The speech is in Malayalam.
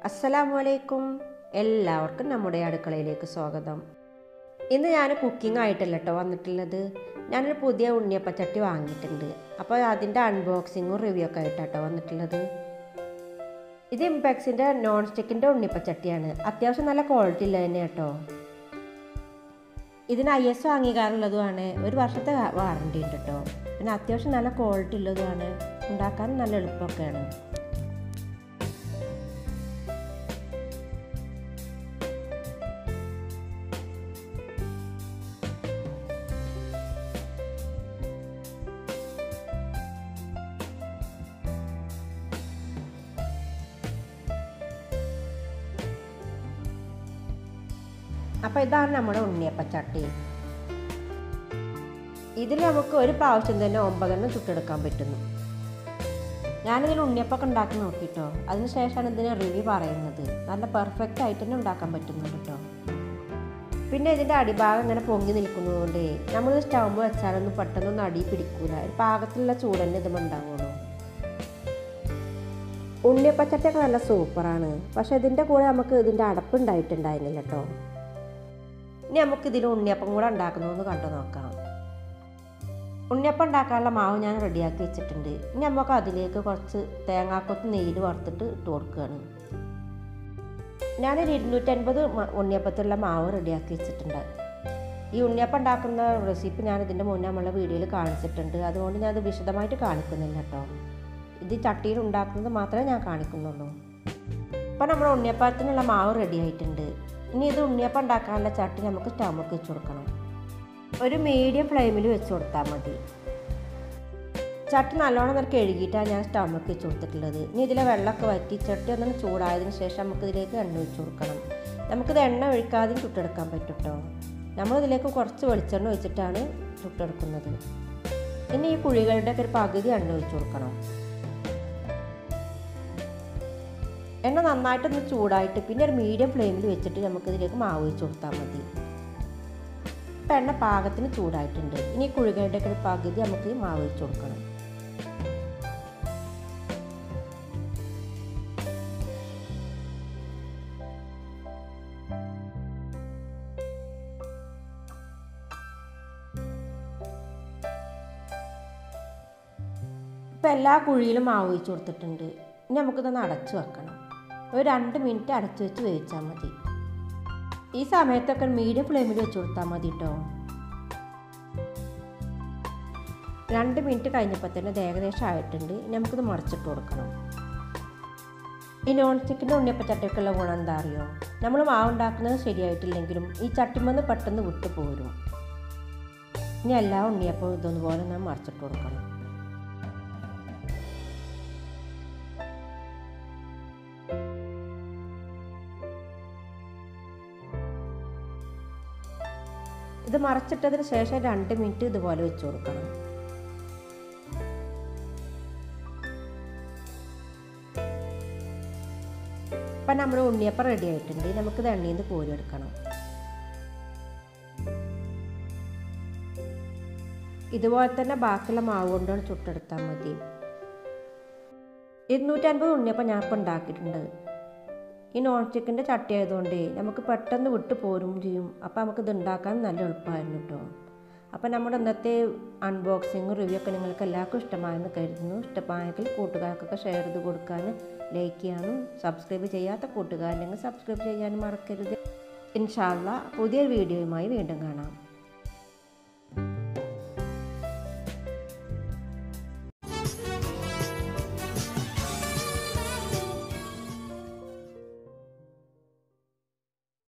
അസ്സലാമു അലൈക്കും എല്ലാവർക്കും നമ്മുടെ അടുക്കളയിലേക്ക് സ്വാഗതം ഇന്ന് ഞാൻ കുക്കിംഗ് ആയിട്ടല്ല കേട്ടോ വന്നിട്ടുള്ളത് ഞാനൊരു പുതിയ ഉണ്ണിയപ്പച്ചട്ടി വാങ്ങിയിട്ടുണ്ട് അപ്പോൾ അതിൻ്റെ അൺബോക്സിങ്ങും റിവ്യൂ ഒക്കെ ആയിട്ടാട്ടോ വന്നിട്ടുള്ളത് ഇത് ഇംപാക്സിൻ്റെ നോൺ സ്റ്റിക്കിൻ്റെ ഉണ്ണിയപ്പച്ചട്ടിയാണ് അത്യാവശ്യം നല്ല ക്വാളിറ്റി ഉള്ളത് തന്നെ കേട്ടോ ഇതിന് ഐ എസ് അംഗീകാരമുള്ളതുമാണ് ഒരു വർഷത്തെ വാറണ്ടി ഉണ്ട് കേട്ടോ പിന്നെ അത്യാവശ്യം നല്ല ക്വാളിറ്റി ഉള്ളതുമാണ് ഉണ്ടാക്കാൻ നല്ല എളുപ്പമൊക്കെയാണ് അപ്പോൾ ഇതാണ് നമ്മുടെ ഉണ്ണിയപ്പച്ചട്ടി ഇതിൽ നമുക്ക് ഒരു പ്രാവശ്യം തന്നെ ഒമ്പതെണ്ണം ചുട്ടെടുക്കാൻ പറ്റുന്നു ഞാനിതിൽ ഉണ്ണിയപ്പൊക്കെ ഉണ്ടാക്കി നോക്കിട്ടോ അതിനുശേഷമാണ് ഇതിന് റിവ്യൂ പറയുന്നത് നല്ല പെർഫെക്റ്റ് ആയിട്ട് തന്നെ ഉണ്ടാക്കാൻ പറ്റുന്നുണ്ട് കേട്ടോ പിന്നെ ഇതിൻ്റെ അടിഭാഗം ഇങ്ങനെ പൊങ്ങി നിൽക്കുന്നതുകൊണ്ട് നമ്മൾ സ്റ്റൗമ്പ് വെച്ചാലൊന്നും പെട്ടെന്നൊന്നും അടി പിടിക്കൂല ഒരു പാകത്തിലുള്ള ചൂട് തന്നെ ഇതും ഉണ്ടാവുള്ളൂ ഉണ്ണിയപ്പച്ചട്ടിയൊക്കെ നല്ല സൂപ്പറാണ് പക്ഷെ ഇതിൻ്റെ കൂടെ നമുക്ക് ഇതിൻ്റെ അടപ്പ് ഉണ്ടായിട്ടുണ്ടായിരുന്നില്ല കേട്ടോ ഇനി നമുക്ക് ഇതിൽ ഉണ്ണിയപ്പം കൂടെ ഉണ്ടാക്കുന്നതെന്ന് കണ്ടു നോക്കാം ഉണ്ണിയപ്പം ഉണ്ടാക്കാനുള്ള മാവ് ഞാൻ റെഡിയാക്കി വെച്ചിട്ടുണ്ട് ഇനി നമുക്ക് അതിലേക്ക് കുറച്ച് തേങ്ങാക്കൊത്ത് നെയ്യിൽ വറുത്തിട്ട് ഇട്ട് കൊടുക്കുകയാണ് ഞാനൊരു ഇരുന്നൂറ്റൻപത് ഉണ്ണിയപ്പത്തിലുള്ള മാവ് റെഡിയാക്കി വെച്ചിട്ടുണ്ട് ഈ ഉണ്ണിയപ്പം ഉണ്ടാക്കുന്ന റെസിപ്പി ഞാൻ ഇതിൻ്റെ മുന്നേ നമ്മളെ വീഡിയോയിൽ കാണിച്ചിട്ടുണ്ട് അതുകൊണ്ട് ഞാൻ അത് വിശദമായിട്ട് കാണിക്കുന്നില്ല കേട്ടോ ഇത് ചട്ടിയിൽ ഉണ്ടാക്കുന്നത് മാത്രമേ ഞാൻ കാണിക്കുന്നുള്ളൂ ഇപ്പം നമ്മുടെ ഉണ്ണിയപ്പത്തിനുള്ള മാവ് റെഡി ആയിട്ടുണ്ട് ഇനി ഇത് ഉണ്ണിയപ്പം ഉണ്ടാക്കാനുള്ള ചട്ടി നമുക്ക് സ്റ്റൗമൊക്കെ വെച്ച് കൊടുക്കണം ഒരു മീഡിയം ഫ്ലെയിമിൽ വെച്ച് കൊടുത്താൽ മതി ചട്ടി നല്ലോണം നേരം കഴുകിയിട്ടാണ് ഞാൻ സ്റ്റൗമൊക്കെ വെച്ച് കൊടുത്തിട്ടുള്ളത് ഇനി ഇതിലെ വെള്ളമൊക്കെ വറ്റി ചട്ടി ഒന്നും ചൂടായതിനു ശേഷം നമുക്ക് ഇതിലേക്ക് എണ്ണ ഒഴിച്ച് കൊടുക്കണം നമുക്കിത് എണ്ണ ഒഴിക്കാതെയും ചുട്ടെടുക്കാൻ പറ്റും കേട്ടോ നമ്മളിതിലേക്ക് കുറച്ച് വെളിച്ചെണ്ണ ഒഴിച്ചിട്ടാണ് ചുട്ടെടുക്കുന്നത് ഇനി ഈ കുഴികളുടെയൊക്കെ ഒരു പകുതി എണ്ണ ഒഴിച്ച് കൊടുക്കണം എണ്ണ നന്നായിട്ടൊന്ന് ചൂടായിട്ട് പിന്നെ ഒരു മീഡിയം ഫ്ലെയിമിൽ വെച്ചിട്ട് നമുക്കിതിലേക്ക് മാവ് ഒഴിച്ച് കൊടുത്താൽ മതി ഇപ്പം എണ്ണ പാകത്തിന് ചൂടായിട്ടുണ്ട് ഇനി കുഴികളുടെ ഒക്കെ പകുതി നമുക്ക് മാവ് ഒഴിച്ച് കൊടുക്കണം ഇപ്പം എല്ലാ കുഴിയിലും മാവ് ഒഴിച്ച് കൊടുത്തിട്ടുണ്ട് ഇനി നമുക്കിതൊന്ന് അടച്ചു വെക്കണം ഒരു രണ്ട് മിനിറ്റ് അടച്ചു വെച്ച് വേവിച്ചാൽ മതി ഈ സമയത്തൊക്കെ മീഡിയം ഫ്ലെയിമിൽ വെച്ച് കൊടുത്താൽ മതി കേട്ടോ രണ്ട് മിനിറ്റ് കഴിഞ്ഞപ്പോൾ തന്നെ ഇത് ഏകദേശം ആയിട്ടുണ്ട് ഇനി നമുക്കിത് മറിച്ചിട്ട് കൊടുക്കണം ഈ നോൺ സ്റ്റിക്കിൻ്റെ ഉണ്ണിയപ്പച്ചട്ടിയൊക്കെയുള്ള ഗുണം എന്താ അറിയോ നമ്മൾ മാവ് ഉണ്ടാക്കുന്നത് ശരിയായിട്ടില്ലെങ്കിലും ഈ ചട്ടിമന്ന് പെട്ടെന്ന് വിട്ടു പോരും ഇനി എല്ലാ ഉണ്ണിയപ്പവും ഇതൊന്നുപോലെ നാം മറിച്ചിട്ട് കൊടുക്കണം ഇത് മറച്ചിട്ടതിന് ശേഷം രണ്ട് മിനിറ്റ് ഇതുപോലെ വെച്ച് കൊടുക്കണം ഇപ്പം നമ്മുടെ ഉണ്ണിയപ്പം റെഡി ആയിട്ടുണ്ട് നമുക്കിത് എണ്ണയിൽ നിന്ന് കോരിയെടുക്കണം ഇതുപോലെ തന്നെ ബാക്കിയുള്ള മാവ് കൊണ്ടാണ് ചുട്ടെടുത്താൽ മതി ഇരുന്നൂറ്റൻപത് ഉണ്ണിയപ്പം ഞാൻ ഇപ്പം ഉണ്ടാക്കിയിട്ടുണ്ട് ഈ നോൺ സ്റ്റിക്കിൻ്റെ ചട്ടി ആയതുകൊണ്ട് നമുക്ക് പെട്ടെന്ന് വിട്ട് പോരും ചെയ്യും അപ്പോൾ നമുക്ക് ഇത് ഉണ്ടാക്കാൻ നല്ല എളുപ്പമായിരുന്നു കേട്ടോ അപ്പോൾ നമ്മുടെ ഇന്നത്തെ അൺബോക്സിങ് റിവ്യൂ ഒക്കെ നിങ്ങൾക്ക് എല്ലാവർക്കും ഇഷ്ടമായെന്ന് കരുതുന്നു ഇഷ്ടമായെങ്കിൽ കൂട്ടുകാർക്കൊക്കെ ഷെയർ ചെയ്ത് കൊടുക്കാൻ ലൈക്ക് ചെയ്യാനും സബ്സ്ക്രൈബ് ചെയ്യാത്ത കൂട്ടുകാരില്ലെങ്കിൽ സബ്സ്ക്രൈബ് ചെയ്യാനും മറക്കരുത് ഇൻഷാല്ല പുതിയൊരു വീഡിയോയുമായി വീണ്ടും കാണാം